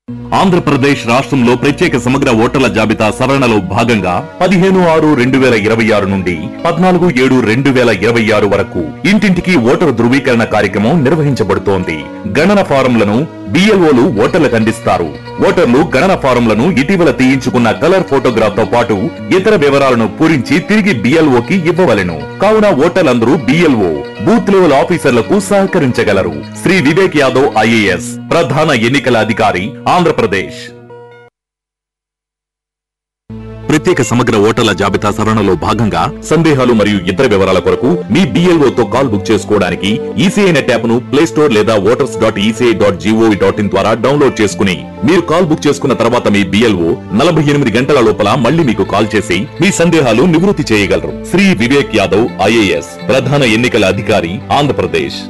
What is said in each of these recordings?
ఆంధ్రప్రదేశ్ రాష్ట్రంలో ప్రత్యేక సమగ్ర ఓటర్ల జాబితా సవరణలో భాగంగా పదిహేను ఆరు రెండు వేల ఇరవై ఆరు నుండి పద్నాలుగు ఏడు రెండు వేల ఇరవై ఆరు వరకు ఇంటింటికి ఓటరు ధృవీకరణ కార్యక్రమం నిర్వహించబడుతోంది గణన ఫారంలను బిఎల్ఓలు ఓటర్లకు అందిస్తారు ఓటర్లు గణన ఫారంలను ఇటీవల తీయించుకున్న కలర్ ఫోటోగ్రాఫ్ తో పాటు ఇతర వివరాలను పూరించి తిరిగి బిఎల్ఓకి ఇవ్వవలెను కావున ఓటర్లందరూ బిఎల్ఓ బూత్ లెవెల్ ఆఫీసర్లకు సహకరించగలరు శ్రీ వివేక్ యాదవ్ ఐఏఎస్ ప్రధాన ఎన్నికల అధికారి ఆంధ్రప్రదేశ్ ప్రత్యేక సమగ్ర ఓటర్ల జాబితా సవరణలో భాగంగా సందేహాలు మరియు ఇతర వివరాల కొరకు మీ BLO తో కాల్ బుక్ చేసుకోవడానికి ఈసీఐ నెట్ యాప్ ను ప్లే స్టోర్ లేదా voters dot ECI dot G O V dot in ద్వారా డౌన్లోడ్ చేసుకుని మీరు కాల్ బుక్ చేసుకున్న తర్వాత మీ బిఎల్ఓ నలభై ఎనిమిది గంటల లోపల మళ్ళీ మీకు కాల్ చేసి మీ సందేహాలు నివృత్తి చేయగలరు శ్రీ వివేక్ యాదవ్ ఐఏఎస్ ప్రధాన ఎన్నికల అధికారి ఆంధ్రప్రదేశ్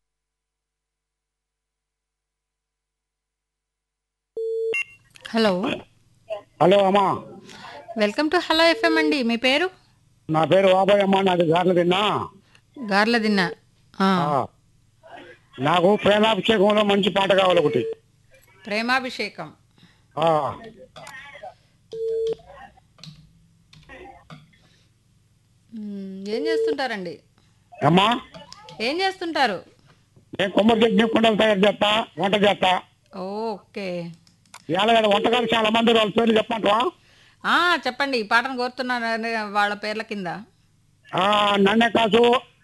హలో హలో అమ్మా వెల్కమ్ టు హలో ఎఫ్ఎం అండి మీ పేరు నా పేరు బాబాయ్ అమ్మా నాది గార్ల తిన్నా గార్ల దిన్న ఆ, ఆ. నాకు ప్రేమాభిషేకంలో మంచి పాట కావాలి ఒకటి ప్రేమాభిషేకం ఆ. మ్, ఏం చేస్తుంటారండి అమ్మా ఏం చేస్తుంటారు నేను కొమ్మరి చట్నీ కుండలు తయారు చేస్తా వంట చేస్తా ఓకే ఇవాళ వంటకాలు చాలా మంది వాళ్ళ పేర్లు చెప్పమంటావా ఆ, చెప్పండి ఈ పాటను కోరుతున్నారు వాళ్ళ పేర్ల కింద ఆ, నన్నె కాసు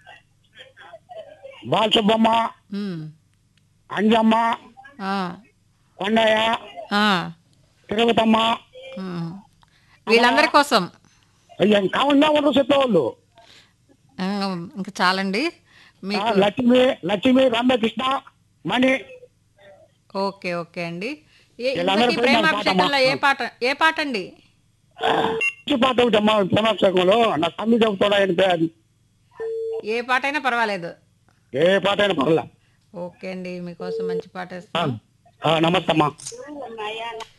బాలసుబ్బమ్మ మ్, అంజమ్మ ఆ, కొండయ్య ఆ, తిరుగుతమ్మ మ్. వీళ్ళందరి కోసం అయ్యా కాకుండా ఉండరు చెప్పేవాళ్ళు ఆ, ఇంకా చాలండి ఆ, మీకు లక్ష్మి లక్ష్మి రామకృష్ణ మణి ఓకే ఓకే అండి ఏ- వీళ్ళందరి ఇంతకీ పేర్లు నాకు ప్రేమాభిషేకంలో ఏ పాట ఏ పాట అండి మంచి పాట ఒకటి అమ్మా ప్రేమాభిషేకంలో నా తమ్మి చెబుతాడా అని పేరు ఏ పాట అయినా పర్వాలేదు ఏ పాట అయినా పర్లే ఓకే అండి మీకోసం మంచి పాట వేస్తాను నమస్తే అమ్మా